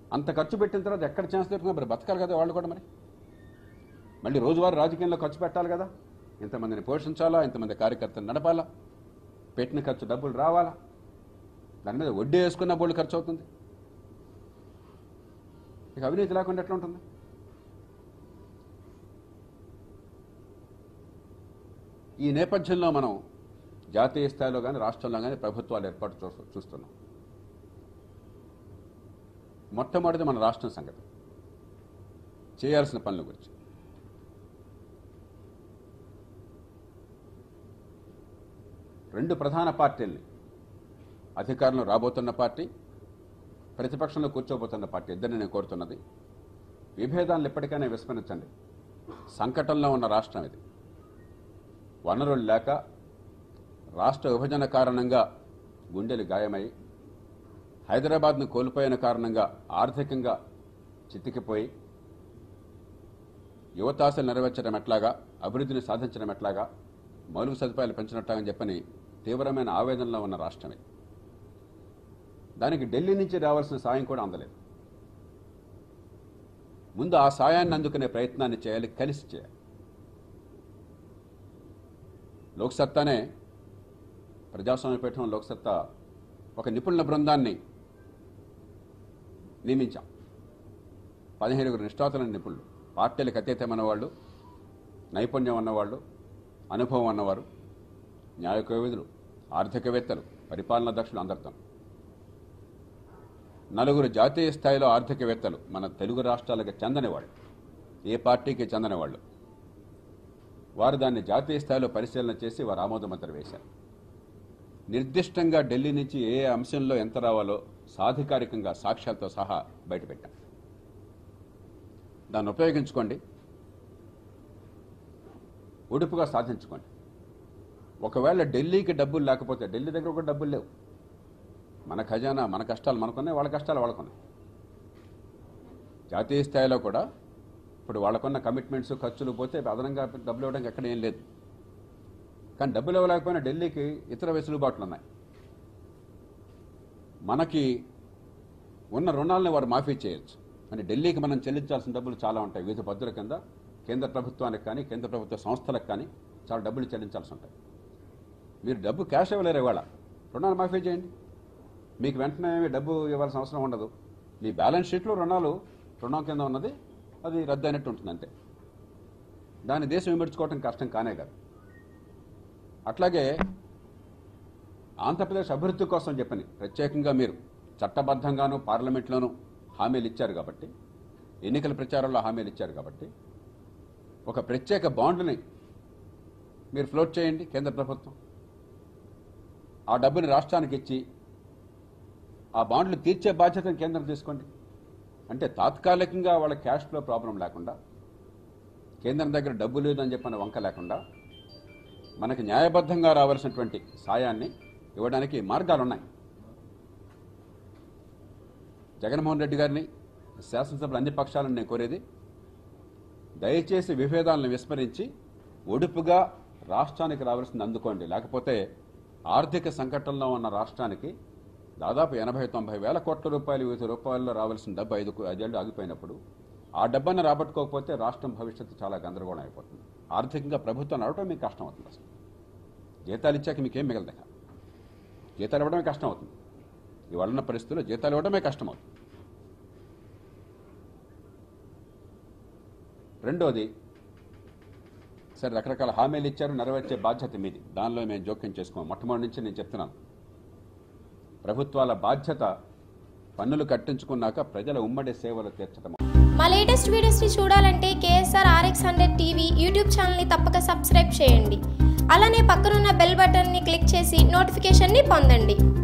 అంత ఖర్చు పెట్టిన తర్వాత ఎక్కడ ఛాన్స్ దొరికినా మరి బతకాలి కదా వాళ్ళు కూడా మరి మళ్ళీ రోజువారీ రాజకీయంలో ఖర్చు పెట్టాలి కదా ఇంతమందిని పోషించాలా ఇంతమంది కార్యకర్తలు నడపాలా పెట్టిన ఖర్చు డబ్బులు రావాలా దాని మీద వడ్డీ వేసుకున్న బోళ్ళు ఖర్చు అవుతుంది ఇక అవినీతి లేకుండా ఎట్లా ఉంటుంది ఈ నేపథ్యంలో మనం జాతీయ స్థాయిలో కానీ రాష్ట్రంలో కానీ ప్రభుత్వాలు ఏర్పాటు చూ చూస్తున్నాం మొట్టమొదటిది మన రాష్ట్రం సంగతి చేయాల్సిన పనుల గురించి రెండు ప్రధాన పార్టీల్ని అధికారంలో రాబోతున్న పార్టీ ప్రతిపక్షంలో కూర్చోబోతున్న పార్టీ ఇద్దరిని నేను కోరుతున్నది విభేదాలను ఎప్పటికైనా విస్మరించండి సంకటంలో ఉన్న రాష్ట్రం ఇది వనరులు లేక రాష్ట్ర విభజన కారణంగా గుండెలు గాయమై హైదరాబాద్ను కోల్పోయిన కారణంగా ఆర్థికంగా చితికిపోయి యువతాశలు నెరవేర్చడం ఎట్లాగా అభివృద్ధిని సాధించడం ఎట్లాగా మౌలిక సదుపాయాలు పెంచినట్టాగని చెప్పని తీవ్రమైన ఆవేదనలో ఉన్న రాష్ట్రమే దానికి ఢిల్లీ నుంచి రావాల్సిన సాయం కూడా అందలేదు ముందు ఆ సాయాన్ని అందుకునే ప్రయత్నాన్ని చేయాలి కలిసి చేయాలి లోక్సత్తానే ప్రజాస్వామ్యపీఠం లోక్సత్తా ఒక నిపుణుల బృందాన్ని నియమించాం పదిహేనుగురు నిష్ఠాతులైన నిపుణులు పార్టీలకు అతీతమైన వాళ్ళు నైపుణ్యం ఉన్నవాళ్ళు అనుభవం ఉన్నవారు న్యాయ కోవిదులు ఆర్థికవేత్తలు పరిపాలనా దక్షులు అందరితో నలుగురు జాతీయ స్థాయిలో ఆర్థికవేత్తలు మన తెలుగు రాష్ట్రాలకు చెందని వాళ్ళు ఏ పార్టీకి చెందని వాళ్ళు వారు దాన్ని జాతీయ స్థాయిలో పరిశీలన చేసి వారు ఆమోదముద్ర వేశారు నిర్దిష్టంగా ఢిల్లీ నుంచి ఏ అంశంలో ఎంత రావాలో సాధికారికంగా సాక్ష్యాలతో సహా బయటపెట్టాం దాన్ని ఉపయోగించుకోండి ఉడుపుగా సాధించుకోండి ఒకవేళ ఢిల్లీకి డబ్బులు లేకపోతే ఢిల్లీ దగ్గర కూడా డబ్బులు లేవు మన ఖజానా మన కష్టాలు మనకున్నాయి వాళ్ళ కష్టాలు వాళ్ళకున్నాయి జాతీయ స్థాయిలో కూడా ఇప్పుడు వాళ్ళకున్న కమిట్మెంట్స్ ఖర్చులు పోతే అదనంగా డబ్బులు ఇవ్వడానికి ఎక్కడ ఏం లేదు కానీ డబ్బులు ఇవ్వలేకపోయినా ఢిల్లీకి ఇతర వెసులుబాట్లు ఉన్నాయి మనకి ఉన్న రుణాలను వారు మాఫీ చేయొచ్చు అంటే ఢిల్లీకి మనం చెల్లించాల్సిన డబ్బులు చాలా ఉంటాయి వివిధ పద్ధతుల కింద కేంద్ర ప్రభుత్వానికి కానీ కేంద్ర ప్రభుత్వ సంస్థలకు కానీ చాలా డబ్బులు చెల్లించాల్సి ఉంటాయి మీరు డబ్బు క్యాష్ ఇవ్వలేరు ఇవాళ రుణాలు మాఫీ చేయండి మీకు వెంటనే ఏమీ డబ్బు ఇవ్వాల్సిన అవసరం ఉండదు మీ బ్యాలెన్స్ షీట్లో రుణాలు రుణం కింద ఉన్నది అది రద్దు అయినట్టు ఉంటుంది అంతే దాన్ని దేశం విమర్చుకోవటం కష్టం కానే కాదు అట్లాగే ఆంధ్రప్రదేశ్ అభివృద్ధి కోసం చెప్పని ప్రత్యేకంగా మీరు చట్టబద్ధంగాను పార్లమెంట్లోనూ హామీలు ఇచ్చారు కాబట్టి ఎన్నికల ప్రచారంలో హామీలు ఇచ్చారు కాబట్టి ఒక ప్రత్యేక బాండ్ని మీరు ఫ్లోట్ చేయండి కేంద్ర ప్రభుత్వం ఆ డబ్బుని రాష్ట్రానికి ఇచ్చి ఆ బాండ్లు తీర్చే బాధ్యతను కేంద్రం తీసుకోండి అంటే తాత్కాలికంగా వాళ్ళ క్యాష్ ఫ్లో ప్రాబ్లం లేకుండా కేంద్రం దగ్గర డబ్బు లేదని చెప్పిన వంక లేకుండా మనకి న్యాయబద్ధంగా రావాల్సినటువంటి సాయాన్ని ఇవ్వడానికి మార్గాలు ఉన్నాయి జగన్మోహన్ రెడ్డి గారిని శాసనసభలో అన్ని పక్షాలను నేను కోరేది దయచేసి విభేదాలను విస్మరించి ఒడుపుగా రాష్ట్రానికి రావాల్సింది అందుకోండి లేకపోతే ఆర్థిక సంకటంలో ఉన్న రాష్ట్రానికి దాదాపు ఎనభై తొంభై వేల కోట్ల రూపాయలు వివిధ రూపాయల్లో రావాల్సిన డబ్బు ఐదు ఐదేళ్ళు ఆగిపోయినప్పుడు ఆ డబ్బును రాబట్టుకోకపోతే రాష్ట్రం భవిష్యత్తు చాలా గందరగోళం అయిపోతుంది ఆర్థికంగా ప్రభుత్వం నడవడం మీకు కష్టం అవుతుంది అసలు జీతాలు ఇచ్చాక మీకేం మిగలదు ఇక. జీతాలు ఇవ్వడమే కష్టం అవుతుంది ఇవాళ ఉన్న పరిస్థితుల్లో జీతాలు ఇవ్వడమే కష్టం అవుతుంది రెండోది సరే రకరకాల హామీలు ఇచ్చారు నెరవేర్చే బాధ్యత మీది దానిలో మేము జోక్యం చేసుకోం మొట్టమొదటి నుంచి నేను చెప్తున్నాను ప్రభుత్వాల బాధ్యత పన్నులు కట్టించుకున్నాక ప్రజల ఉమ్మడి సేవలు తీర్చడం మా లేటెస్ట్ వీడియోస్ని చూడాలంటే KSR RX hundred TV YouTube ఛానల్ని తప్పక సబ్స్క్రైబ్ చేయండి అలానే పక్కనున్న బెల్ బటన్ని క్లిక్ చేసి నోటిఫికేషన్ని పొందండి